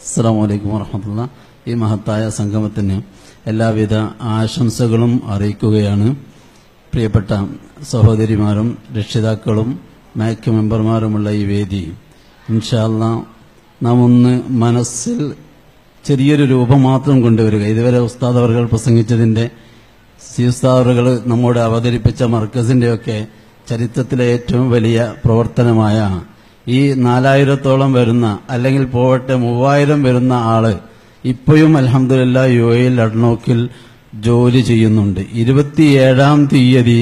അസ്സാം വലൈക്കും വറഹമത്തുള്ള ഈ മഹത്തായ സംഗമത്തിന് എല്ലാവിധ ആശംസകളും അറിയിക്കുകയാണ് പ്രിയപ്പെട്ട സഹോദരിമാരും രക്ഷിതാക്കളും മാക്ക് മെമ്പർമാരുമുള്ള ഈ വേദി ഇൻഷാല്ല നാം ഒന്ന് മനസ്സിൽ ചെറിയൊരു രൂപം മാത്രം കൊണ്ടുവരിക ഇതുവരെ ഉസ്താദ് അവർ പ്രസംഗിച്ചതിന്റെ സി ഉസ്താദുകൾ നമ്മോട് അവതരിപ്പിച്ച മർക്കസിന്റെയൊക്കെ ചരിത്രത്തിലെ ഏറ്റവും വലിയ പ്രവർത്തനമായ ഈ നാലായിരത്തോളം വരുന്ന അല്ലെങ്കിൽ പോവട്ടെ മൂവായിരം വരുന്ന ആള് ഇപ്പോഴും അലഹമില്ല യു എയിൽ അഡ്നോക്കിൽ ജോലി ചെയ്യുന്നുണ്ട് ഇരുപത്തിയേഴാം തീയതി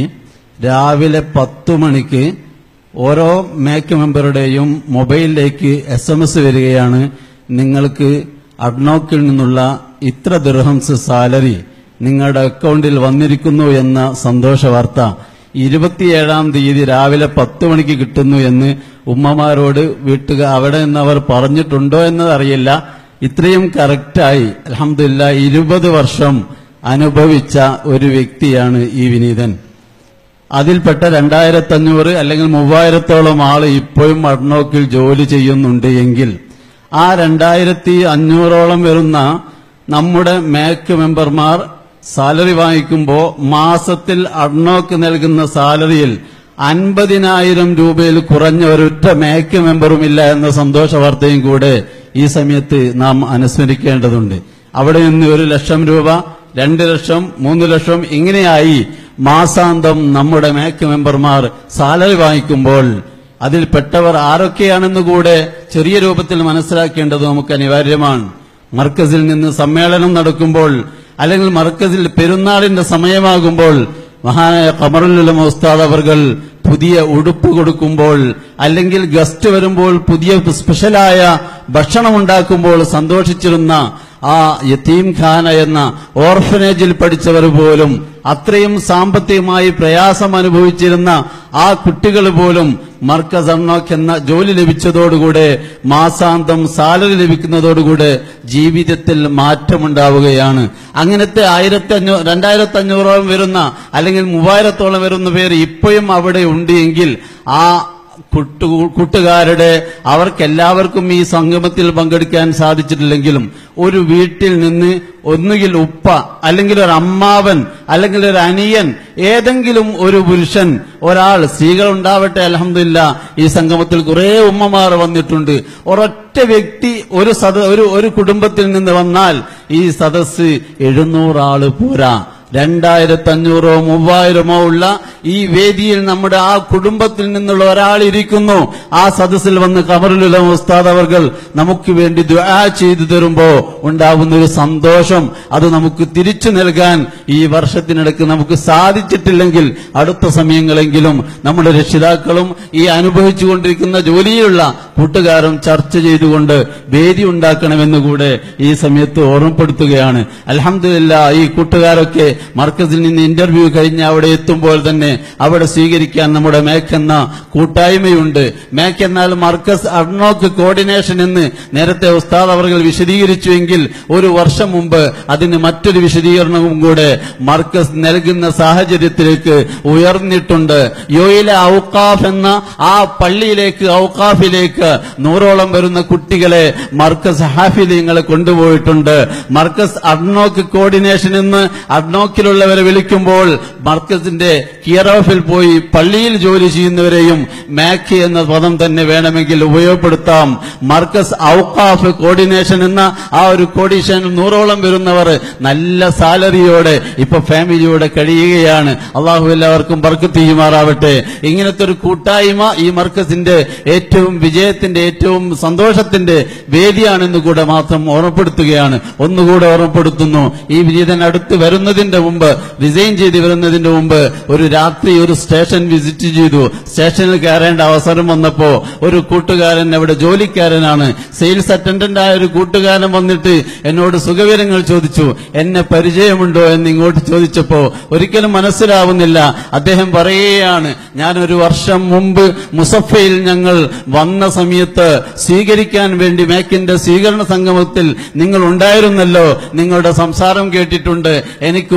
രാവിലെ പത്തു മണിക്ക് ഓരോ മേക്ക് മെമ്പറുടെയും മൊബൈലിലേക്ക് എസ് എം എസ് വരികയാണ് നിങ്ങൾക്ക് അഡ്നോക്കിൽ നിന്നുള്ള ഇത്ര ദിർഹംസ് സാലറി നിങ്ങളുടെ അക്കൗണ്ടിൽ വന്നിരിക്കുന്നു എന്ന സന്തോഷ വാർത്ത ഇരുപത്തിയേഴാം തീയതി രാവിലെ പത്ത് മണിക്ക് കിട്ടുന്നു എന്ന് ഉമ്മമാരോട് വീട്ടുക അവിടെ നിന്ന് അവർ പറഞ്ഞിട്ടുണ്ടോ എന്നതറിയില്ല ഇത്രയും കറക്റ്റായി അലഹമില്ല ഇരുപത് വർഷം അനുഭവിച്ച ഒരു വ്യക്തിയാണ് ഈ വിനീതൻ അതിൽപ്പെട്ട രണ്ടായിരത്തി അഞ്ഞൂറ് അല്ലെങ്കിൽ മൂവായിരത്തോളം ആള് ഇപ്പോഴും അഡ്നോക്കിൽ ജോലി ചെയ്യുന്നുണ്ട് എങ്കിൽ ആ രണ്ടായിരത്തി അഞ്ഞൂറോളം വരുന്ന നമ്മുടെ മേക്ക് മെമ്പർമാർ സാലറി വാങ്ങിക്കുമ്പോൾ മാസത്തിൽ അഡ്നോക്ക് നൽകുന്ന സാലറിയിൽ അൻപതിനായിരം രൂപയിൽ കുറഞ്ഞ ഒരൊറ്റ മേക്ക് മെമ്പറുമില്ല എന്ന സന്തോഷ വാർത്തയും കൂടെ ഈ സമയത്ത് നാം അനുസ്മരിക്കേണ്ടതുണ്ട് അവിടെ നിന്ന് ഒരു ലക്ഷം രൂപ രണ്ട് ലക്ഷം മൂന്ന് ലക്ഷം ഇങ്ങനെയായി മാസാന്തം നമ്മുടെ മേക്ക് മെമ്പർമാർ സാലറി വാങ്ങിക്കുമ്പോൾ അതിൽപ്പെട്ടവർ ആരൊക്കെയാണെന്ന് കൂടെ ചെറിയ രൂപത്തിൽ മനസ്സിലാക്കേണ്ടത് നമുക്ക് അനിവാര്യമാണ് മർക്കസിൽ നിന്ന് സമ്മേളനം നടക്കുമ്പോൾ അല്ലെങ്കിൽ മർക്കസിൽ പെരുന്നാളിന്റെ സമയമാകുമ്പോൾ മഹാനായ കമറുല്ലുലമ ഉസ്താദ് അവർകൾ പുതിയ ഉടുപ്പ് കൊടുക്കുമ്പോൾ അല്ലെങ്കിൽ ഗസ്റ്റ് വരുമ്പോൾ പുതിയ സ്പെഷ്യലായ ഭക്ഷണം ഉണ്ടാക്കുമ്പോൾ സന്തോഷിച്ചിരുന്ന ആ യത്തീം ഖാന എന്ന ഓർഫനേജിൽ പഠിച്ചവർ പോലും അത്രയും സാമ്പത്തികമായി പ്രയാസം അനുഭവിച്ചിരുന്ന ആ കുട്ടികൾ പോലും മർക്കസ് അണ്ണോക്ക് എന്ന ജോലി ലഭിച്ചതോടുകൂടെ മാസാന്തം സാലറി ലഭിക്കുന്നതോടുകൂടെ ജീവിതത്തിൽ മാറ്റമുണ്ടാവുകയാണ് അങ്ങനത്തെ ആയിരത്തി അഞ്ഞൂ രണ്ടായിരത്തി അഞ്ഞൂറോളം വരുന്ന അല്ലെങ്കിൽ മൂവായിരത്തോളം വരുന്ന പേര് ഇപ്പോഴും അവിടെ ഉണ്ട് എങ്കിൽ ആ കുട്ടു കൂട്ടുകാരുടെ അവർക്കെല്ലാവർക്കും ഈ സംഗമത്തിൽ പങ്കെടുക്കാൻ സാധിച്ചിട്ടില്ലെങ്കിലും ഒരു വീട്ടിൽ നിന്ന് ഒന്നുകിൽ ഉപ്പ അല്ലെങ്കിൽ ഒരു അമ്മാവൻ അല്ലെങ്കിൽ ഒരു അനിയൻ ഏതെങ്കിലും ഒരു പുരുഷൻ ഒരാൾ സ്ത്രീകൾ ഉണ്ടാവട്ടെ അലഹമില്ല ഈ സംഗമത്തിൽ കുറെ ഉമ്മമാർ വന്നിട്ടുണ്ട് ഒരൊറ്റ വ്യക്തി ഒരു സദ ഒരു ഒരു കുടുംബത്തിൽ നിന്ന് വന്നാൽ ഈ സദസ് എഴുന്നൂറാള് പോരാ രണ്ടായിരത്തി അഞ്ഞൂറോ മൂവായിരമോ ഉള്ള ഈ വേദിയിൽ നമ്മുടെ ആ കുടുംബത്തിൽ നിന്നുള്ള ഒരാൾ ഇരിക്കുന്നു ആ സദസ്സിൽ വന്ന് കമറുലുള്ള ഉസ്താദ് അവർകൾ നമുക്ക് വേണ്ടി ദുആ ചെയ്തു തരുമ്പോ ഉണ്ടാകുന്ന ഒരു സന്തോഷം അത് നമുക്ക് തിരിച്ചു നൽകാൻ ഈ വർഷത്തിനിടയ്ക്ക് നമുക്ക് സാധിച്ചിട്ടില്ലെങ്കിൽ അടുത്ത സമയങ്ങളെങ്കിലും നമ്മുടെ രക്ഷിതാക്കളും ഈ അനുഭവിച്ചുകൊണ്ടിരിക്കുന്ന ജോലിയിലുള്ള കൂട്ടുകാരും ചർച്ച ചെയ്തുകൊണ്ട് വേദി ഉണ്ടാക്കണമെന്ന് കൂടെ ഈ സമയത്ത് ഓർമ്മപ്പെടുത്തുകയാണ് അലഹമില്ല ഈ കൂട്ടുകാരൊക്കെ മർക്കസിൽ നിന്ന് ഇന്റർവ്യൂ കഴിഞ്ഞ് അവിടെ എത്തുമ്പോൾ തന്നെ അവിടെ സ്വീകരിക്കാൻ നമ്മുടെ മേക്ക് എന്ന കൂട്ടായ്മയുണ്ട് മേക്ക് എന്നാൽ മർക്കസ് അഡ്നോക്ക് കോർഡിനേഷൻ എന്ന് നേരത്തെ ഉസ്താദ് അവർ വിശദീകരിച്ചുവെങ്കിൽ ഒരു വർഷം മുമ്പ് അതിന് മറ്റൊരു വിശദീകരണവും കൂടെ മർക്കസ് നൽകുന്ന സാഹചര്യത്തിലേക്ക് ഉയർന്നിട്ടുണ്ട് യോയിലെ ഔക്കാഫ് എന്ന ആ പള്ളിയിലേക്ക് ഔക്കാഫിലേക്ക് നൂറോളം വരുന്ന കുട്ടികളെ മർക്കസ് ഹാഫിലിങ്ങളെ കൊണ്ടുപോയിട്ടുണ്ട് മർക്കസ് അഡ്നോക്ക് കോർഡിനേഷൻ എന്ന് അഡ്നോക്കിലുള്ളവരെ വിളിക്കുമ്പോൾ മർക്കസിന്റെ കിയർ ഓഫിൽ പോയി പള്ളിയിൽ ജോലി ചെയ്യുന്നവരെയും മാക്കി എന്ന പദം തന്നെ വേണമെങ്കിൽ ഉപയോഗപ്പെടുത്താം മർക്കസ് ഔക്കാഫ് കോർഡിനേഷൻ എന്ന ആ ഒരു കോർഡിനേഷൻ നൂറോളം വരുന്നവർ നല്ല സാലറിയോടെ ഇപ്പൊ ഫാമിലിയോടെ കഴിയുകയാണ് അള്ളാഹു എല്ലാവർക്കും ബർക്കത്ത് ചെയ്യുമാറാവട്ടെ ഇങ്ങനത്തെ ഒരു കൂട്ടായ്മ ഈ മർക്കസിന്റെ ഏറ്റവും വിജയത്തിന്റെ ഏറ്റവും സന്തോഷത്തിന്റെ വേദിയാണെന്ന് കൂടെ മാത്രം ഓർമ്മപ്പെടുത്തുകയാണ് ഒന്നുകൂടെ ഓർമ്മപ്പെടുത്തുന്നു ഈ വിജയതൻ അടുത്ത് വരുന്നതിന്റെ മുമ്പ് റിസൈൻ ചെയ്ത് വരുന്നതിന്റെ മുമ്പ് ഒരു രാത്രി ഒരു സ്റ്റേഷൻ വിസിറ്റ് ചെയ്തു സ്റ്റേഷനിൽ കയറേണ്ട അവസരം വന്നപ്പോ ഒരു കൂട്ടുകാരൻ അവിടെ ജോലിക്കാരനാണ് സെയിൽസ് അറ്റൻഡന്റ് ആയ ഒരു കൂട്ടുകാരൻ വന്നിട്ട് എന്നോട് സുഖവിവരങ്ങൾ ചോദിച്ചു എന്നെ പരിചയമുണ്ടോ എന്ന് ഇങ്ങോട്ട് ചോദിച്ചപ്പോ ഒരിക്കലും മനസ്സിലാവുന്നില്ല അദ്ദേഹം പറയുകയാണ് ഞാൻ ഒരു വർഷം മുമ്പ് മുസഫയിൽ ഞങ്ങൾ വന്ന സമയത്ത് സ്വീകരിക്കാൻ വേണ്ടി മേക്കിന്റെ സ്വീകരണ സംഗമത്തിൽ നിങ്ങൾ ഉണ്ടായിരുന്നല്ലോ നിങ്ങളുടെ സംസാരം കേട്ടിട്ടുണ്ട് എനിക്ക്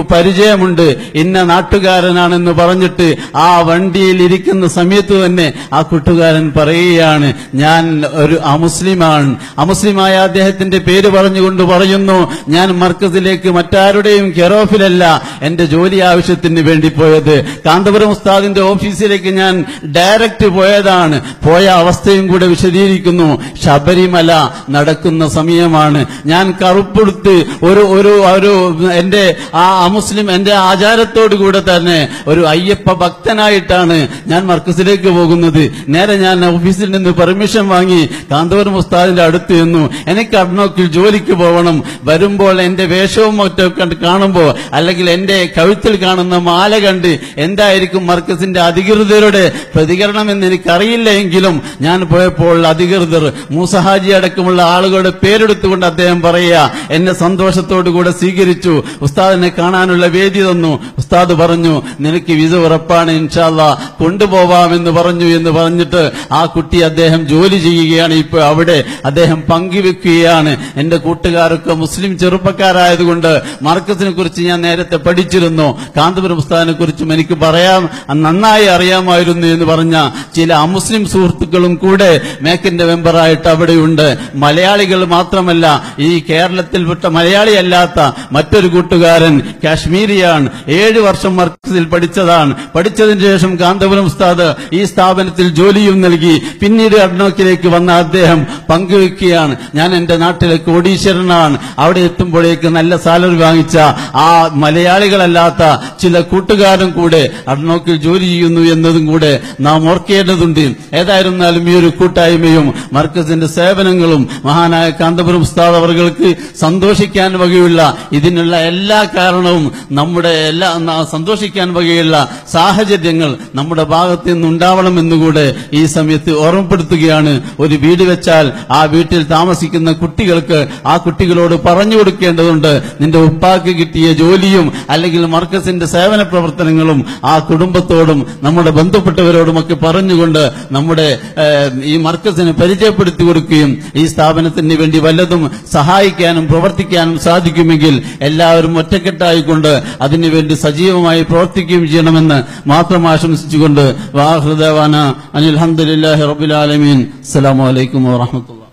പരിചയമുണ്ട് ഇന്ന നാട്ടുകാരനാണെന്ന് പറഞ്ഞിട്ട് ആ വണ്ടിയിൽ ഇരിക്കുന്ന സമയത്ത് തന്നെ ആ കൂട്ടുകാരൻ പറയുകയാണ് ഞാൻ ഒരു അമുസ്ലിമാണ് അമുസ്ലിമായ അദ്ദേഹത്തിന്റെ പേര് പറഞ്ഞുകൊണ്ട് പറയുന്നു ഞാൻ മർക്കസിലേക്ക് മറ്റാരുടെയും കെറോഫിലല്ല എന്റെ ജോലി ആവശ്യത്തിന് വേണ്ടി പോയത് കാന്തപുരം ഉസ്താദിന്റെ ഓഫീസിലേക്ക് ഞാൻ ഡയറക്റ്റ് പോയതാണ് പോയ അവസ്ഥയും കൂടെ വിശദീകരിക്കുന്നു ശബരിമല നടക്കുന്ന സമയമാണ് ഞാൻ കറുപ്പെടുത്ത് ഒരു ഒരു ഒരു എന്റെ ആ അമുസ്ലിം എന്റെ ആചാരത്തോടു കൂടെ തന്നെ ഒരു അയ്യപ്പ ഭക്തനായിട്ടാണ് ഞാൻ മർക്കസിലേക്ക് പോകുന്നത് നേരെ ഞാൻ ഓഫീസിൽ നിന്ന് പെർമിഷൻ വാങ്ങി കാന്തപുരം ഉസ്താദിന്റെ അടുത്ത് ചെന്നു എനിക്ക് അഡ്നോക്കിൽ ജോലിക്ക് പോകണം വരുമ്പോൾ എന്റെ വേഷവും മറ്റൊക്കെ കണ്ട് കാണുമ്പോൾ അല്ലെങ്കിൽ എന്റെ കഴുത്തിൽ കാണുന്ന മാല കണ്ട് എന്തായിരിക്കും മർക്കസിന്റെ അധികൃതരുടെ പ്രതികരണം എന്ന് എനിക്കറിയില്ല എങ്കിലും ഞാൻ പോയപ്പോൾ അധികൃതർ മൂസഹാജി അടക്കമുള്ള ആളുകളുടെ പേരെടുത്തുകൊണ്ട് അദ്ദേഹം പറയുക എന്നെ സന്തോഷത്തോടു കൂടെ സ്വീകരിച്ചു ഉസ്താദിനെ കാണാനുള്ള വേദി തന്നു ഉസ്താദ് പറഞ്ഞു നിനക്ക് വിസ ഉറപ്പാണ് ഇൻഷാല്ല കൊണ്ടുപോവാമെന്ന് പറഞ്ഞു എന്ന് പറഞ്ഞിട്ട് ആ കുട്ടി അദ്ദേഹം ജോലി ചെയ്യുകയാണ് ഇപ്പോൾ അവിടെ അദ്ദേഹം പങ്കുവെക്കുകയാണ് എന്റെ കൂട്ടുകാരൊക്കെ മുസ്ലിം ചെറുപ്പക്കാരായതുകൊണ്ട് മാർക്കസിനെ കുറിച്ച് ഞാൻ നേരത്തെ പഠിച്ചിരുന്നു കാന്തപുരം ഉസ്താദിനെ കുറിച്ചും എനിക്ക് പറയാം നന്നായി അറിയാമായിരുന്നു എന്ന് പറഞ്ഞ ചില അമുസ്ലിം സുഹൃത്തുക്കളും കൂടെ മേക്കിന്റെ മെമ്പറായിട്ട് അവിടെയുണ്ട് മലയാളികൾ മാത്രമല്ല ഈ കേരളത്തിൽപ്പെട്ട മലയാളിയല്ലാത്ത മറ്റൊരു കൂട്ടുകാരൻ കാശ്മീരിയാണ് ഏഴ് വർഷം മർക്കസിൽ പഠിച്ചതാണ് പഠിച്ചതിന് ശേഷം കാന്തപുരം ഉസ്താദ് ഈ സ്ഥാപനത്തിൽ ജോലിയും നൽകി പിന്നീട് അഡ്നോക്കിലേക്ക് വന്ന അദ്ദേഹം പങ്കുവെക്കുകയാണ് ഞാൻ എന്റെ നാട്ടിലെ കോടീശ്വരനാണ് അവിടെ എത്തുമ്പോഴേക്ക് നല്ല സാലറി വാങ്ങിച്ച ആ മലയാളികളല്ലാത്ത ചില കൂട്ടുകാരും കൂടെ അഡ്നോക്കിൽ ജോലി ചെയ്യുന്നു എന്നതും കൂടെ നാം ഓർക്കേണ്ടതുണ്ട് ഏതായിരുന്നാലും ഈ ഒരു കൂട്ടായ്മയും മർക്കസിന്റെ സേവനങ്ങളും മഹാനായ കാന്തപുരം ഉസ്താദ് അവർക്ക് സന്തോഷിക്കാൻ വകയുള്ള ഇതിനുള്ള എല്ലാ കാരണവും നമ്മുടെ എല്ലാ ന- സന്തോഷിക്കാൻ വകയുള്ള സാഹചര്യങ്ങൾ നമ്മുടെ ഭാഗത്ത് നിന്നുണ്ടാവണമെന്നുകൂടെ ഈ സമയത്ത് ഓർമ്മപ്പെടുത്തുകയാണ് ഒരു വീട് വെച്ചാൽ ആ വീട്ടിൽ താമസിക്കുന്ന കുട്ടികൾക്ക് ആ കുട്ടികളോട് പറഞ്ഞു കൊടുക്കേണ്ടതുണ്ട് നിന്റെ ഉപ്പാക്ക് കിട്ടിയ ജോലിയും അല്ലെങ്കിൽ മർക്കസിന്റെ സേവന പ്രവർത്തനങ്ങളും ആ കുടുംബത്തോടും നമ്മുടെ ബന്ധപ്പെട്ടവരോടുമൊക്കെ പറഞ്ഞുകൊണ്ട് നമ്മുടെ ഏഹ്, ഈ മർക്കസിനെ പരിചയപ്പെടുത്തി കൊടുക്കുകയും ഈ സ്ഥാപനത്തിന് വേണ്ടി വല്ലതും സഹായിക്കാനും പ്രവർത്തിക്കാനും സാധിക്കുമെങ്കിൽ എല്ലാവരും ഒറ്റക്കെട്ടായിക്കൊണ്ട് അതിനുവേണ്ടി സജീവമായി പ്രവർത്തിക്കുകയും ചെയ്യണമെന്ന് മാത്രം ആശംസിച്ചുകൊണ്ട് വാഹൃദവാന അനിൽ അഹമ്മദില്ലാഹി റബുലാലമീൻ അസ്സലാമു അലൈക്കും വാഹമത്തുള്ള